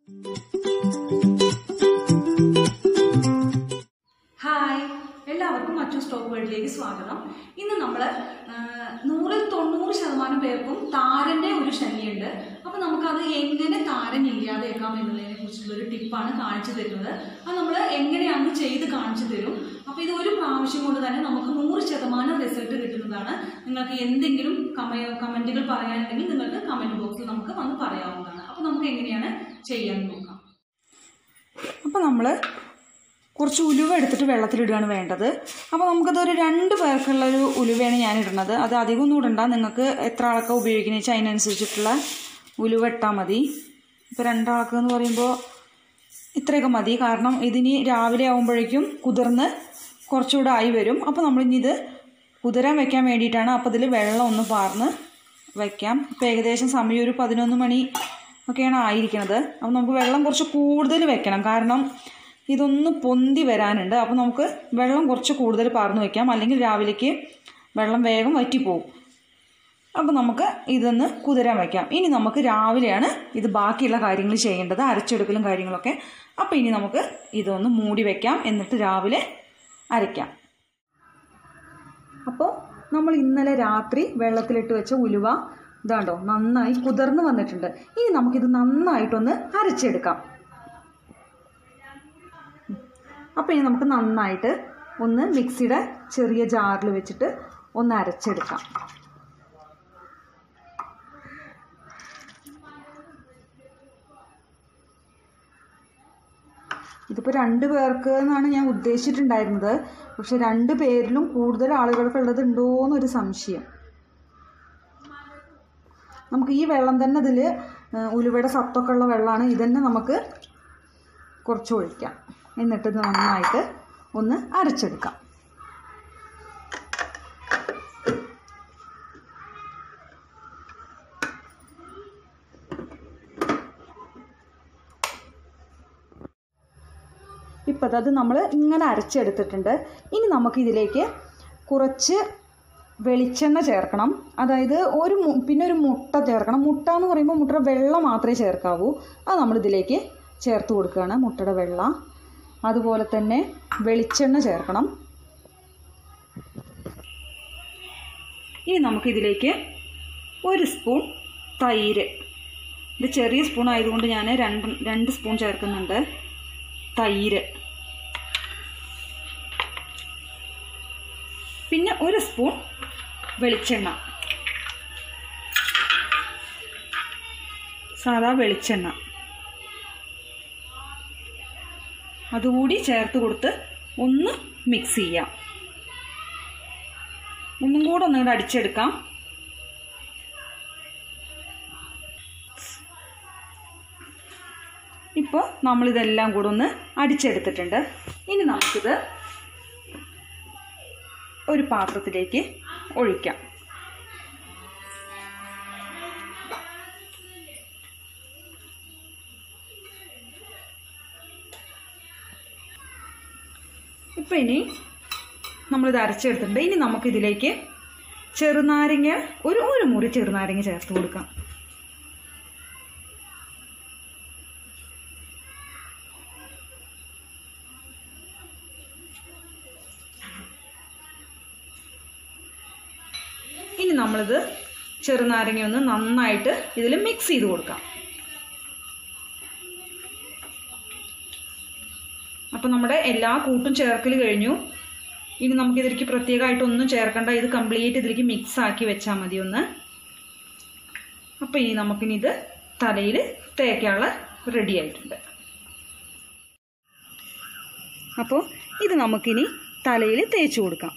Hi എല്ലാവർക്കും മറ്റു stock വേൾഡിലേക്ക് സ്വാഗതം ഇന്ന് നമ്മൾ നൂറിൽ തൊണ്ണൂറ് ശതമാനം പേർക്കും താരന്റെ ഒരു ശല്യമുണ്ട് അപ്പോൾ നമുക്കത് എങ്ങനെ താരൻ ഇല്ലാതെയാക്കാം എന്നുള്ളതിനെ കുറിച്ചുള്ള ഒരു ടിപ്പാണ് കാണിച്ചു തരുന്നത് അത് നമ്മൾ എങ്ങനെയാണ് ചെയ്ത് കാണിച്ചു തരും അപ്പോൾ ഇത് ഒരു പ്രാവശ്യം കൊണ്ട് തന്നെ നമുക്ക് നൂറ് ശതമാനം റിസൾട്ട് കിട്ടുന്നതാണ് നിങ്ങൾക്ക് എന്തെങ്കിലും കമ കമൻറ്റുകൾ പറയാനുണ്ടെങ്കിൽ നിങ്ങൾക്ക് കമൻറ്റ് ബോക്സിൽ നമുക്ക് വന്ന് പറയാവുന്നതാണ് അപ്പോൾ നമുക്ക് എങ്ങനെയാണ് ചെയ്യാൻ നോക്കാം അപ്പോൾ നമ്മൾ കുറച്ച് ഉലുവ എടുത്തിട്ട് വെള്ളത്തിലിടുകയാണ് വേണ്ടത് അപ്പോൾ നമുക്കതൊരു രണ്ട് പേർക്കുള്ള ഒരു ഉലുവയാണ് ഞാൻ ഇടുന്നത് അത് അധികം ഒന്നും ഇടണ്ട നിങ്ങൾക്ക് എത്ര ആൾക്ക് ഉപയോഗിക്കുന്നത് വെച്ചാൽ അതിനനുസരിച്ചിട്ടുള്ള ഉലുവ ഇട്ടാൽ മതി ഇപ്പോൾ രണ്ടാൾക്ക് എന്ന് പറയുമ്പോൾ ഇത്രയൊക്കെ മതി കാരണം ഇതിനി രാവിലെ ആകുമ്പോഴേക്കും കുതിർന്ന് കുറച്ചുകൂടെ ആയി വരും അപ്പോൾ നമ്മളിനി ഇത് കുതിരാൻ വെക്കാൻ വേണ്ടിയിട്ടാണ് അപ്പോൾ ഇതിൽ വെള്ളം ഒന്ന് പാർന്ന് വയ്ക്കാം ഇപ്പോൾ ഏകദേശം സമയം ഒരു പതിനൊന്ന് മണി ഒക്കെയാണ് ആയിരിക്കുന്നത് അപ്പോൾ നമുക്ക് വെള്ളം കുറച്ച് കൂടുതൽ വെക്കണം കാരണം ഇതൊന്ന് പൊന്തി വരാനുണ്ട് അപ്പോൾ നമുക്ക് വെള്ളം കുറച്ച് കൂടുതൽ പാർന്ന് വയ്ക്കാം അല്ലെങ്കിൽ രാവിലേക്ക് വെള്ളം വേഗം വറ്റിപ്പോവും അപ്പോൾ നമുക്ക് ഇതൊന്ന് കുതിരാൻ വയ്ക്കാം ഇനി നമുക്ക് രാവിലെയാണ് ഇത് ബാക്കിയുള്ള കാര്യങ്ങൾ ചെയ്യേണ്ടത് അരച്ചെടുക്കലും കാര്യങ്ങളൊക്കെ അപ്പോൾ ഇനി നമുക്ക് ഇതൊന്ന് മൂടി വയ്ക്കാം എന്നിട്ട് രാവിലെ അരയ്ക്കാം അപ്പോൾ നമ്മൾ ഇന്നലെ രാത്രി വെള്ളത്തിലിട്ട് വെച്ച ഉലുവ ഇതാണ്ടോ നന്നായി കുതിർന്ന് വന്നിട്ടുണ്ട് ഇനി നമുക്കിത് നന്നായിട്ടൊന്ന് അരച്ചെടുക്കാം അപ്പോൾ ഇനി നമുക്ക് നന്നായിട്ട് ഒന്ന് മിക്സിയുടെ ചെറിയ ജാറിൽ വെച്ചിട്ട് ഒന്ന് അരച്ചെടുക്കാം ഇതിപ്പോൾ രണ്ട് പേർക്ക് എന്നാണ് ഞാൻ ഉദ്ദേശിച്ചിട്ടുണ്ടായിരുന്നത് പക്ഷെ രണ്ട് പേരിലും കൂടുതൽ ആളുകൾക്കുള്ളത് ഉണ്ടോ എന്നൊരു സംശയം നമുക്ക് ഈ വെള്ളം തന്നെ ഇതിൽ ഉലുവയുടെ സത്തൊക്കെ ഉള്ള വെള്ളമാണ് ഇതന്നെ നമുക്ക് കുറച്ച് ഒഴിക്കാം എന്നിട്ട് ഇത് നന്നായിട്ട് ഒന്ന് അരച്ചെടുക്കാം ഇപ്പം അത് നമ്മൾ ഇങ്ങനെ അരച്ചെടുത്തിട്ടുണ്ട് ഇനി നമുക്കിതിലേക്ക് കുറച്ച് വെളിച്ചെണ്ണ ചേർക്കണം അതായത് ഒരു മു- പിന്നെ ഒരു മുട്ട ചേർക്കണം മുട്ട എന്ന് പറയുമ്പോൾ മുട്ടയുടെ വെള്ള മാത്രമേ ചേർക്കാവൂ അത് നമ്മളിതിലേക്ക് ചേർത്ത് കൊടുക്കുകയാണ് മുട്ടയുടെ വെള്ള അതുപോലെ തന്നെ വെളിച്ചെണ്ണ ചേർക്കണം ഇനി നമുക്കിതിലേക്ക് ഒരു സ്പൂൺ തൈര് ഇത് ചെറിയ സ്പൂൺ ആയതുകൊണ്ട് ഞാൻ രണ്ട് രണ്ട് സ്പൂൺ ചേർക്കുന്നുണ്ട് തൈര് പിന്നെ ഒരു സ്പൂൺ വെളിച്ചെണ്ണ സാധാ വെളിച്ചെണ്ണ അതുകൂടി ചേർത്ത് കൊടുത്ത് ഒന്ന് മിക്സ് ചെയ്യാം ഒന്നും കൂടെ ഒന്നുകൂടെ അടിച്ചെടുക്കാം ഇപ്പോൾ നമ്മളിതെല്ലാം കൂടെ ഒന്ന് അടിച്ചെടുത്തിട്ടുണ്ട് ഇനി നമുക്കിത് ഒരു പാത്രത്തിലേക്ക് ഒഴിക്കാം ഇപ്പം ഇനി നമ്മളിത് അരച്ചെടുത്തിട്ടുണ്ട് ഇനി നമുക്കിതിലേക്ക് ചെറുനാരങ്ങ ഒരു ഒരു മുറി ചെറുനാരങ്ങ ചേർത്ത് കൊടുക്കാം ഇനി നമ്മളിത് ചെറുനാരങ്ങ ഒന്ന് നന്നായിട്ട് ഇതിൽ മിക്സ് ചെയ്ത് കൊടുക്കാം അപ്പം നമ്മുടെ എല്ലാ കൂട്ടും ചേർക്കൽ കഴിഞ്ഞു ഇനി നമുക്ക് ഇതിലേക്ക് പ്രത്യേകമായിട്ടൊന്നും ചേർക്കണ്ട ഇത് കംപ്ലീറ്റ് ഇതിലേക്ക് മിക്സ് ആക്കി വെച്ചാൽ മതി ഒന്ന് അപ്പം ഇനി നമുക്കിനി ഇത് തലയിൽ തേക്കാനുള്ള റെഡി ആയിട്ടുണ്ട് അപ്പോൾ ഇത് നമുക്കിനി തലയിൽ തേച്ച് കൊടുക്കാം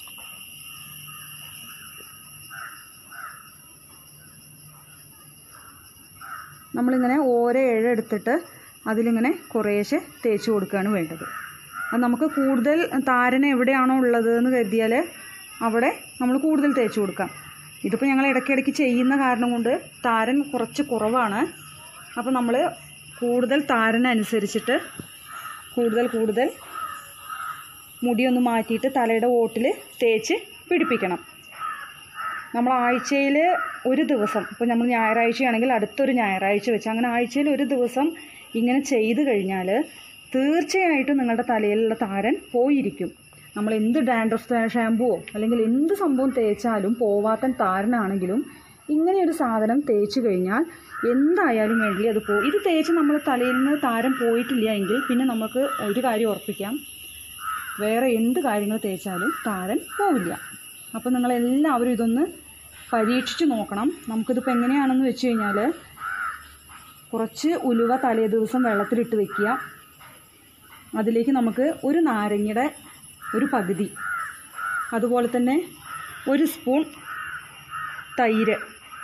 നമ്മളിങ്ങനെ ഓരോ ഇഴ എടുത്തിട്ട് അതിലിങ്ങനെ കുറേശ്ശെ തേച്ച് കൊടുക്കുകയാണ് വേണ്ടത് അത് നമുക്ക് കൂടുതൽ താരൻ എവിടെയാണോ ഉള്ളത് എന്ന് കരുതിയാൽ അവിടെ നമ്മൾ കൂടുതൽ തേച്ച് കൊടുക്കാം ഇതിപ്പോൾ ഞങ്ങൾ ഇടയ്ക്കിടയ്ക്ക് ചെയ്യുന്ന കാരണം കൊണ്ട് താരൻ കുറച്ച് കുറവാണ് അപ്പോൾ നമ്മൾ കൂടുതൽ താരനനുസരിച്ചിട്ട് കൂടുതൽ കൂടുതൽ മുടിയൊന്ന് മാറ്റിയിട്ട് തലയുടെ ഓട്ടിൽ തേച്ച് പിടിപ്പിക്കണം നമ്മൾ ആഴ്ചയിൽ ഒരു ദിവസം ഇപ്പോൾ നമ്മൾ ഞായറാഴ്ചയാണെങ്കിൽ അടുത്തൊരു ഞായറാഴ്ച വെച്ച് അങ്ങനെ ആഴ്ചയിൽ ഒരു ദിവസം ഇങ്ങനെ ചെയ്തു കഴിഞ്ഞാൽ തീർച്ചയായിട്ടും നിങ്ങളുടെ തലയിലുള്ള താരൻ പോയിരിക്കും നമ്മൾ എന്ത് ഡാൻഡ്രഫ് ഷാമ്പുവോ അല്ലെങ്കിൽ എന്ത് സംഭവം തേച്ചാലും പോവാത്ത താരനാണെങ്കിലും ഇങ്ങനെയൊരു സാധനം തേച്ച് കഴിഞ്ഞാൽ എന്തായാലും വേണ്ടി അത് പോകും ഇത് തേച്ച് നമ്മൾ തലയിൽ നിന്ന് താരം പോയിട്ടില്ല എങ്കിൽ പിന്നെ നമുക്ക് ഒരു കാര്യം ഉറപ്പിക്കാം വേറെ എന്ത് കാര്യങ്ങൾ തേച്ചാലും താരൻ പോവില്ല അപ്പോൾ നിങ്ങളെല്ലാവരും ഇതൊന്ന് പരീക്ഷിച്ച് നോക്കണം നമുക്കിതിപ്പോൾ എങ്ങനെയാണെന്ന് വെച്ച് കഴിഞ്ഞാൽ കുറച്ച് ഉലുവ തലേ ദിവസം വെള്ളത്തിലിട്ട് വെക്കുക അതിലേക്ക് നമുക്ക് ഒരു നാരങ്ങയുടെ ഒരു പകുതി അതുപോലെ തന്നെ ഒരു സ്പൂൺ തൈര്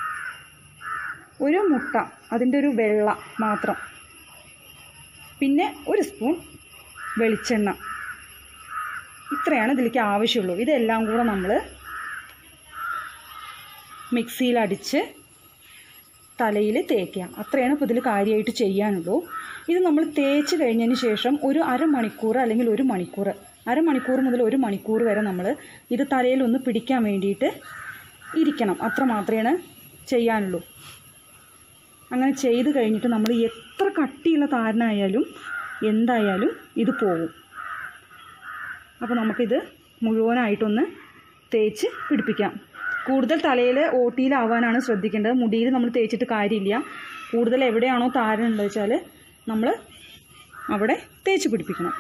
ഒരു മുട്ട അതിൻ്റെ ഒരു വെള്ള മാത്രം പിന്നെ ഒരു സ്പൂൺ വെളിച്ചെണ്ണ ഇത്രയാണ് ഇതിലേക്ക് ആവശ്യമുള്ളൂ ഇതെല്ലാം കൂടെ നമ്മൾ മിക്സിയിൽ അടിച്ച് തലയിൽ തേക്കുക അത്രയാണ് ഇപ്പോൾ ഇതിൽ കാര്യമായിട്ട് ചെയ്യാനുള്ളൂ ഇത് നമ്മൾ തേച്ച് കഴിഞ്ഞതിന് ശേഷം ഒരു അരമണിക്കൂർ അല്ലെങ്കിൽ ഒരു മണിക്കൂർ അരമണിക്കൂർ മുതൽ ഒരു മണിക്കൂർ വരെ നമ്മൾ ഇത് തലയിൽ ഒന്ന് പിടിക്കാൻ വേണ്ടിയിട്ട് ഇരിക്കണം അത്ര മാത്രമേ ചെയ്യാനുള്ളൂ അങ്ങനെ ചെയ്ത് കഴിഞ്ഞിട്ട് നമ്മൾ എത്ര കട്ടിയുള്ള താരനായാലും എന്തായാലും ഇത് പോകും അപ്പോൾ നമുക്കിത് മുഴുവനായിട്ടൊന്ന് തേച്ച് പിടിപ്പിക്കാം കൂടുതൽ തലയിൽ ഓട്ടിയിലാവാനാണ് ശ്രദ്ധിക്കേണ്ടത് മുടിയിൽ നമ്മൾ തേച്ചിട്ട് കാര്യമില്ല കൂടുതൽ എവിടെയാണോ താരനുള്ളത് വെച്ചാൽ നമ്മൾ അവിടെ തേച്ച് പിടിപ്പിക്കണം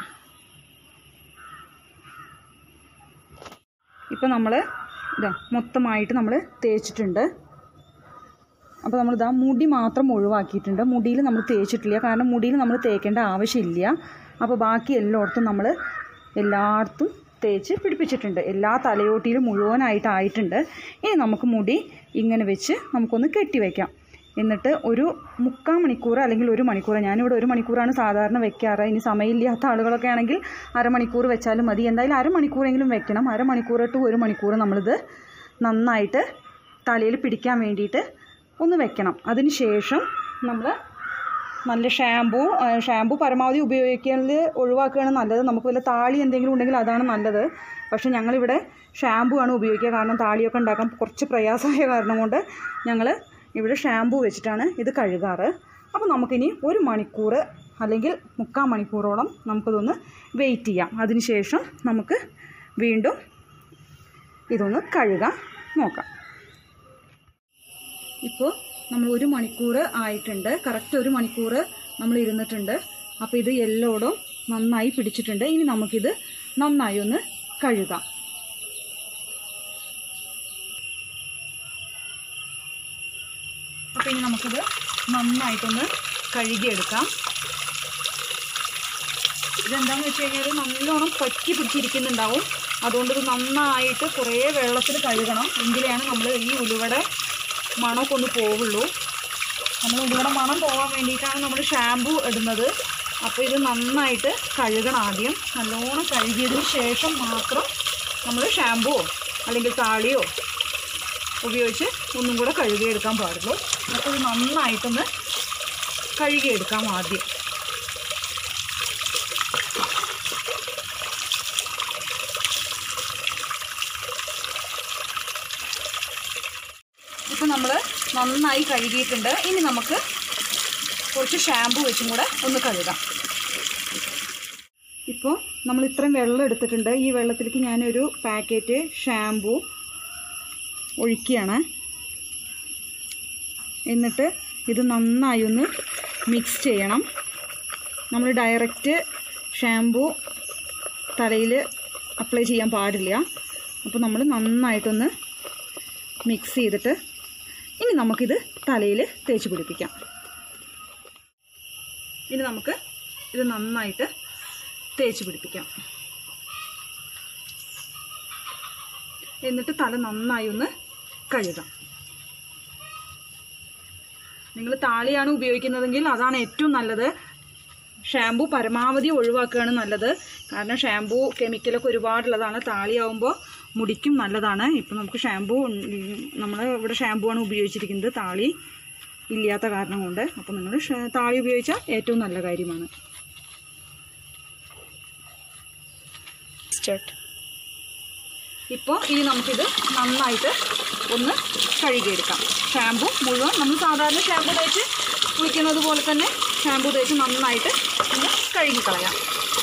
ഇപ്പോൾ നമ്മൾ ഇതാ മൊത്തമായിട്ട് നമ്മൾ തേച്ചിട്ടുണ്ട് അപ്പോൾ നമ്മളിതാ മുടി മാത്രം ഒഴിവാക്കിയിട്ടുണ്ട് മുടിയിൽ നമ്മൾ തേച്ചിട്ടില്ല കാരണം മുടിയിൽ നമ്മൾ തേക്കേണ്ട ആവശ്യമില്ല അപ്പോൾ ബാക്കി എല്ലായിടത്തും നമ്മൾ എല്ലായിടത്തും തേച്ച് പിടിപ്പിച്ചിട്ടുണ്ട് എല്ലാ തലയോട്ടിയിലും മുഴുവനായിട്ടായിട്ടുണ്ട് ഇനി നമുക്ക് മുടി ഇങ്ങനെ വെച്ച് നമുക്കൊന്ന് കെട്ടി വയ്ക്കാം എന്നിട്ട് ഒരു മുക്കാൽ മണിക്കൂർ അല്ലെങ്കിൽ ഒരു മണിക്കൂർ ഞാനിവിടെ ഒരു മണിക്കൂറാണ് സാധാരണ വെക്കാറ് ഇനി സമയമില്ലാത്ത ആളുകളൊക്കെ ആണെങ്കിൽ അരമണിക്കൂർ വെച്ചാലും മതി എന്തായാലും അരമണിക്കൂറെങ്കിലും വെക്കണം അരമണിക്കൂർ ടു ഒരു മണിക്കൂർ നമ്മളിത് നന്നായിട്ട് തലയിൽ പിടിക്കാൻ വേണ്ടിയിട്ട് ഒന്ന് വെക്കണം അതിന് ശേഷം നമ്മൾ നല്ല ഷാമ്പൂ ഷാമ്പൂ പരമാവധി ഉപയോഗിക്കുന്നത് ഒഴിവാക്കുകയാണ് നല്ലത് നമുക്ക് വല്ല താളി എന്തെങ്കിലും ഉണ്ടെങ്കിൽ അതാണ് നല്ലത് പക്ഷേ ഞങ്ങളിവിടെ ഷാമ്പൂ ആണ് ഉപയോഗിക്കുക കാരണം താളിയൊക്കെ ഉണ്ടാക്കാൻ കുറച്ച് പ്രയാസമായ കാരണം കൊണ്ട് ഞങ്ങൾ ഇവിടെ ഷാമ്പൂ വെച്ചിട്ടാണ് ഇത് കഴുകാറ് അപ്പോൾ നമുക്കിനി ഒരു മണിക്കൂർ അല്ലെങ്കിൽ മുക്കാൽ മണിക്കൂറോളം നമുക്കിതൊന്ന് വെയിറ്റ് ചെയ്യാം അതിന് ശേഷം നമുക്ക് വീണ്ടും ഇതൊന്ന് കഴുകാൻ നോക്കാം ഇപ്പോൾ നമ്മൾ ഒരു മണിക്കൂർ ആയിട്ടുണ്ട് കറക്റ്റ് ഒരു മണിക്കൂർ നമ്മൾ ഇരുന്നിട്ടുണ്ട് അപ്പോൾ ഇത് എല്ലോടും നന്നായി പിടിച്ചിട്ടുണ്ട് ഇനി നമുക്കിത് നന്നായി ഒന്ന് കഴുകാം അപ്പോൾ ഇനി നമുക്കിത് നന്നായിട്ടൊന്ന് കഴുകിയെടുക്കാം ഇതെന്താണെന്ന് വെച്ച് കഴിഞ്ഞാൽ നല്ലോണം പറ്റി പിടിച്ചിരിക്കുന്നുണ്ടാവും അതുകൊണ്ട് ഇത് നന്നായിട്ട് കുറേ വെള്ളത്തിൽ കഴുകണം എങ്കിലാണ് നമ്മൾ ഈ ഉലുവയുടെ മണമൊക്കെ ഒന്ന് പോവുള്ളൂ നമ്മൾ ഉലുവയുടെ മണം പോകാൻ വേണ്ടിയിട്ടാണ് നമ്മൾ ഷാമ്പു ഇടുന്നത് അപ്പോൾ ഇത് നന്നായിട്ട് കഴുകണം ആദ്യം നല്ലോണം കഴുകിയതിന് ശേഷം മാത്രം നമ്മൾ ഷാമ്പുവോ അല്ലെങ്കിൽ താളിയോ ഉപയോഗിച്ച് ഒന്നും കൂടെ കഴുകിയെടുക്കാൻ പാടുള്ളൂ അപ്പോൾ ഇത് നന്നായിട്ടൊന്ന് കഴുകിയെടുക്കാം ആദ്യം ഇപ്പോൾ നമ്മൾ നന്നായി കഴുകിയിട്ടുണ്ട് ഇനി നമുക്ക് കുറച്ച് ഷാമ്പു വെച്ചും കൂടെ ഒന്ന് കഴുകാം ഇപ്പോൾ നമ്മൾ ഇത്രയും വെള്ളം എടുത്തിട്ടുണ്ട് ഈ വെള്ളത്തിലേക്ക് ഞാനൊരു പാക്കറ്റ് ഷാമ്പു ഒഴിക്കുകയാണ് എന്നിട്ട് ഇത് നന്നായി ഒന്ന് മിക്സ് ചെയ്യണം നമ്മൾ ഡയറക്റ്റ് ഷാമ്പു തലയിൽ അപ്ലൈ ചെയ്യാൻ പാടില്ല അപ്പോൾ നമ്മൾ നന്നായിട്ടൊന്ന് മിക്സ് ചെയ്തിട്ട് ഇനി നമുക്കിത് തലയിൽ തേച്ച് പിടിപ്പിക്കാം ഇനി നമുക്ക് ഇത് നന്നായിട്ട് തേച്ച് പിടിപ്പിക്കാം എന്നിട്ട് തല നന്നായി ഒന്ന് കഴുകാം നിങ്ങൾ താളിയാണ് ഉപയോഗിക്കുന്നതെങ്കിൽ അതാണ് ഏറ്റവും നല്ലത് ഷാമ്പു പരമാവധി ഒഴിവാക്കുകയാണ് നല്ലത് കാരണം ഷാമ്പു കെമിക്കലൊക്കെ ഒരുപാടുള്ളതാണ് താളിയാവുമ്പോൾ മുടിക്കും നല്ലതാണ് ഇപ്പം നമുക്ക് ഷാമ്പു നമ്മൾ ഇവിടെ ഷാമ്പു ആണ് ഉപയോഗിച്ചിരിക്കുന്നത് താളി ഇല്ലാത്ത കാരണം കൊണ്ട് അപ്പം നിങ്ങൾ ഷ- താളി ഉപയോഗിച്ചാൽ ഏറ്റവും നല്ല കാര്യമാണ് സ്റ്റാർട്ട് ഇപ്പോൾ ഇനി നമുക്കിത് നന്നായിട്ട് ഒന്ന് കഴുകിയെടുക്കാം ഷാമ്പു മുഴുവൻ നമ്മൾ സാധാരണ ഷാമ്പു തേച്ച് കുളിക്കുന്നത് പോലെ തന്നെ ഷാമ്പു തേച്ച് നന്നായിട്ട് ഒന്ന് കഴുകിക്കളയാം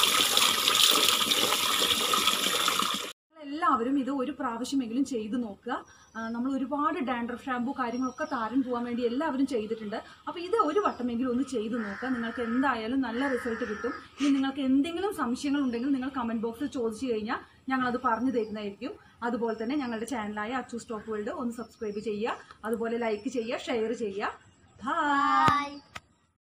എല്ലാവരും ഇത് ഒരു പ്രാവശ്യമെങ്കിലും ചെയ്തു നോക്കുക ആ, നമ്മൾ ഒരുപാട് ഡാൻഡ്രഫ് ഷാമ്പു കാര്യങ്ങളൊക്കെ താരൻ പോകാൻ വേണ്ടി എല്ലാവരും ചെയ്തിട്ടുണ്ട് അപ്പോൾ ഇത് ഒരു വട്ടമെങ്കിലും ഒന്ന് ചെയ്തു നോക്കുക നിങ്ങൾക്ക് എന്തായാലും നല്ല റിസൾട്ട് കിട്ടും ഇനി നിങ്ങൾക്ക് എന്തെങ്കിലും സംശയങ്ങൾ ഉണ്ടെങ്കിൽ നിങ്ങൾ കമന്റ് ബോക്സിൽ ചോദിച്ചു കഴിഞ്ഞാൽ ഞങ്ങളത് പറഞ്ഞു തരുന്നതായിരിക്കും അതുപോലെ തന്നെ ഞങ്ങളുടെ ചാനലായ അച്ചു സ്റ്റോപ്പ് വേൾഡ് ഒന്ന് സബ്സ്ക്രൈബ് ചെയ്യുക അതുപോലെ ലൈക്ക് ചെയ്യുക ഷെയർ ചെയ്യുക ബൈ Bye.